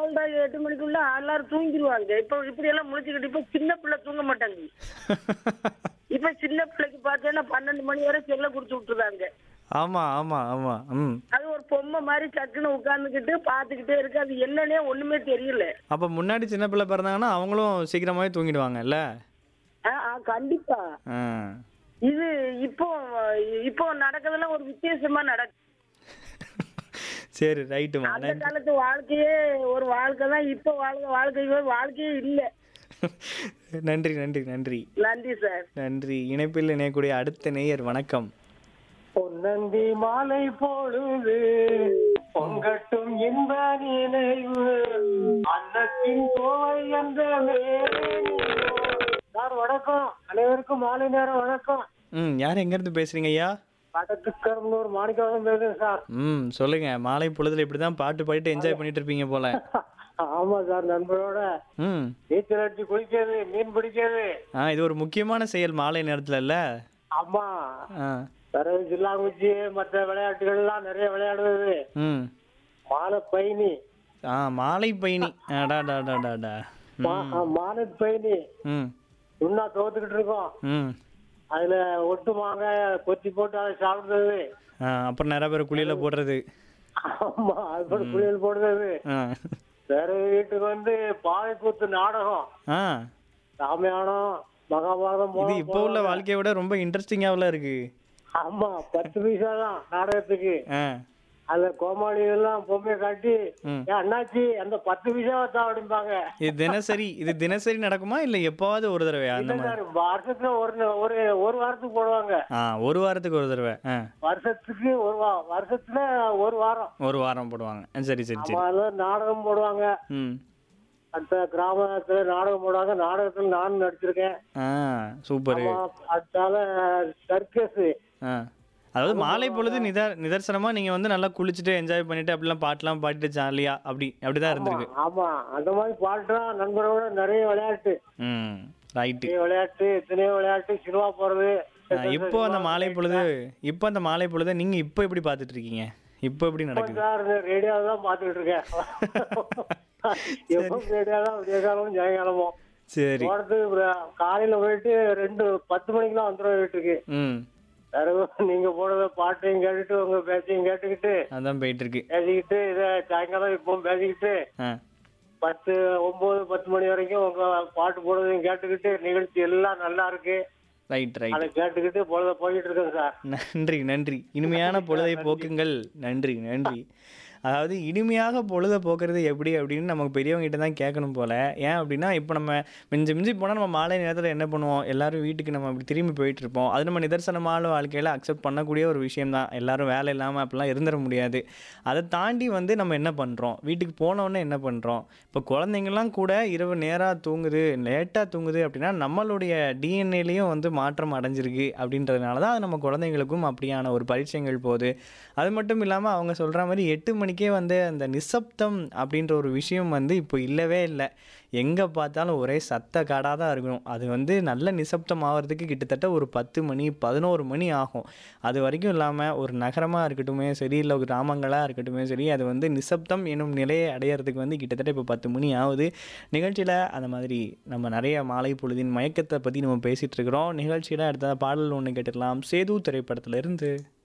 ஏழரை எட்டு மணிக்குள்ள எல்லாரும் தூங்கிடுவாங்க இப்ப இப்படி எல்லாம் முழிச்சுக்கிட்டு இப்ப சின்ன பிள்ளை தூங்க மாட்டாங்க இப்ப சின்ன பிள்ளைக்கு பார்த்தேன்னா பன்னெண்டு மணி வரை செல்ல குடிச்சு விட்டுருதாங்க ஆமா ஆமா ஆமா ம் அது ஒரு பொம்மை மாதிரி சட்டுன்னு உட்கார்ந்துக்கிட்டு பாத்துக்கிட்டே இருக்கு அது என்னன்னே ஒண்ணுமே தெரியல அப்ப முன்னாடி சின்ன பிள்ளை பிறந்தாங்கன்னா அவங்களும் சீக்கிரமாவே தூங்கிடுவாங்கல்ல ஆ, ஆ, கண்டிப்பா ஆ இது இப்போ இப்போ நடக்கிறதெல்லாம் ஒரு வித்தியாசமா நடக்கு சரி ரைட்டுமா அந்த காலத்து வாழ்க்கையே ஒரு வாழ்க்கை தான் இப்ப வாழ்க்கை வாழ்க்கை வாழ்க்கையே இல்ல நன்றி நன்றி நன்றி நன்றி சார் நன்றி இணைப்பில் இணையக்கூடிய அடுத்த நேயர் வணக்கம் பொன்னந்தி மாலை பொழுது பொங்கட்டும் இன்ப நினைவு அன்னத்தின் தோவை என்ற சார் வணக்கம் அனைவருக்கும் மாலை நேரம் வணக்கம் ம் யார் எங்கேருந்து பேசுறீங்க ஐயா வடக்குக்கரம்னூர் மாணிக்கவாசம் பேசுறேன் சார் ம் சொல்லுங்க மாலை பொழுதுல இப்படி தான் பாட்டு பாடிட்டு என்ஜாய் பண்ணிட்டு இருப்பீங்க போல ஆமா சார் நண்பரோட ம் நீச்சல் அடிச்சு குளிக்கிறது மீன் பிடிக்கிறது ஆ இது ஒரு முக்கியமான செயல் மாலை நேரத்துல இல்ல ஆமா ஆ பிறகு ஜில்லாங்குச்சி மற்ற விளையாட்டுகள் எல்லாம் நிறைய விளையாடுவது ம் மாலை பயணி ஆ மாலை பயணி அடாடாடாடாடா மா- மாலை பயணி ம் சுண்ணா தோத்துக்கிட்டு இருக்கோம் ம் அதுல ஒட்டு மாங்காய் கொத்தி போட்டு அதை சாப்பிடுறது ஆ அப்புறம் நிறைய பேர் குளியல போடுறது ஆமா அது கூட புளியல் போடுறது ஆ வேற வீட்டுக்கு வந்து பாவை கூத்து நாடகம் ஆ ராமாயணம் மகாபாரதம் இது போலாம் இப்போ உள்ள வாழ்க்கையை விட ரொம்ப இன்ட்ரெஸ்டிங்காவில் இருக்கு ஆமா பத்து பைசா தான் நாடகத்துக்கு ஆ அதுல கோமாளி எல்லாம் பொம்மையை காட்டி ம். "ஏன் அண்ணாச்சி அந்த பத்து பைசாவை தான் அப்படிம்பாங்க இது தினசரி இது தினசரி நடக்குமா இல்லை எப்போவாவது ஒரு தடவையா அந்த இல்ல மாதிரி சார் வருஷத்துல ஒரு ந- ஒரு ஒரு வாரத்துக்கு போடுவாங்க ஆ ஒரு வாரத்துக்கு ஒரு தடவை ஆ வருஷத்துக்கு ஒரு வா வருஷத்துல ஒரு வாரம் ஒரு வாரம் போடுவாங்க ஆ, சரி சரி சரி ஆமா அதுல நாடகம் போடுவாங்க ம் அடுத்த கிராமத்துல நாடகம் போடுவாங்க நாடகத்துல நானும் நடிச்சிருக்கேன் ஆ சூப்பரு ஆமா, அதனால சர்க்கஸ் ஆ அதாவது மாலை பொழுது நிதர் நிதர்சனமா நீங்க வந்து நல்லா குளிச்சுட்டு என்ஜாய் பண்ணிட்டு அப்படிலாம் பாட்டுலாம் பாடிட்டு ஜாலியா அப்படி அப்படிதான் இருந்திருக்கு ஆமா அந்த மாதிரி பாட்டுலாம் நண்பரோட நிறைய விளையாட்டு ம் ரைட்டு நிறைய விளையாட்டு எத்தனையோ விளையாட்டு சினிமா போறது இப்போ அந்த மாலை பொழுது இப்போ அந்த மாலை பொழுது நீங்க இப்போ எப்படி பார்த்துட்டு இருக்கீங்க இப்போ எப்படி நடக்குது சார் ரேடியோ தான் பாத்துக்கிட்டு இருக்கேன் எப்போ ரேடியோ தான் விடிய காலமும் சாயங்காலமும் சரி போறதுக்கு காலையில போயிட்டு ரெண்டு பத்து மணிக்கெல்லாம் வந்துடும் வீட்டுக்கு ம் வேற எதுவும் நீங்க போடுற பாட்டையும் கேட்டுட்டு உங்க பேச்சையும் கேட்டுக்கிட்டு அதான் போயிட்டு இருக்கு பேசிக்கிட்டு இதை சாயங்காலம் இப்போ பேசிக்கிட்டு ஆ பத்து ஒன்பது பத்து மணி வரைக்கும் உங்க பாட்டு போடுறதையும் கேட்டுக்கிட்டு நிகழ்ச்சி எல்லாம் நல்லா இருக்கு ரைட் ரைட் அதை கேட்டுக்கிட்டு பொழுத போயிட்டு இருக்கேன் சார் நன்றி நன்றி இனிமையான பொழுதை போக்குங்கள் நன்றி நன்றி அதாவது இனிமையாக பொழுதை போக்குறது எப்படி அப்படின்னு நமக்கு பெரியவங்க கிட்ட தான் கேட்கணும் போல ஏன் அப்படின்னா இப்போ நம்ம மிஞ்சி மிஞ்சி போனால் நம்ம மாலை நேரத்தில் என்ன பண்ணுவோம் எல்லாரும் வீட்டுக்கு நம்ம அப்படி திரும்பி போயிட்டு இருப்போம் அது நம்ம நிதர்சனமான வாழ்க்கையில் அக்செப்ட் பண்ணக்கூடிய ஒரு விஷயம் தான் எல்லாரும் வேலை இல்லாமல் அப்படிலாம் இருந்துட முடியாது அதை தாண்டி வந்து நம்ம என்ன பண்ணுறோம் வீட்டுக்கு போனோடனே என்ன பண்ணுறோம் இப்போ குழந்தைங்கலாம் கூட இரவு நேராக தூங்குது லேட்டாக தூங்குது அப்படின்னா நம்மளுடைய டிஎன்ஏலையும் வந்து மாற்றம் அடைஞ்சிருக்கு அப்படின்றதுனால தான் அது நம்ம குழந்தைங்களுக்கும் அப்படியான ஒரு பரிச்சயங்கள் போகுது அது மட்டும் இல்லாமல் அவங்க சொல்கிற மாதிரி எட்டு மணிக்கே வந்து அந்த நிசப்தம் அப்படின்ற ஒரு விஷயம் வந்து இப்போ இல்லவே இல்லை எங்கே பார்த்தாலும் ஒரே சத்த காடாக தான் இருக்கணும் அது வந்து நல்ல நிசப்தம் ஆகிறதுக்கு கிட்டத்தட்ட ஒரு பத்து மணி பதினோரு மணி ஆகும் அது வரைக்கும் இல்லாமல் ஒரு நகரமாக இருக்கட்டுமே சரி இல்லை ஒரு கிராமங்களாக இருக்கட்டுமே சரி அது வந்து நிசப்தம் எனும் நிலையை அடையிறதுக்கு வந்து கிட்டத்தட்ட இப்போ பத்து மணி ஆகுது நிகழ்ச்சியில் அந்த மாதிரி நம்ம நிறைய மாலை பொழுதின் மயக்கத்தை பற்றி நம்ம பேசிகிட்டு இருக்கிறோம் நிகழ்ச்சியில் அடுத்த பாடல் ஒன்று கேட்டுடலாம் சேது திரைப்படத்துல இருந்து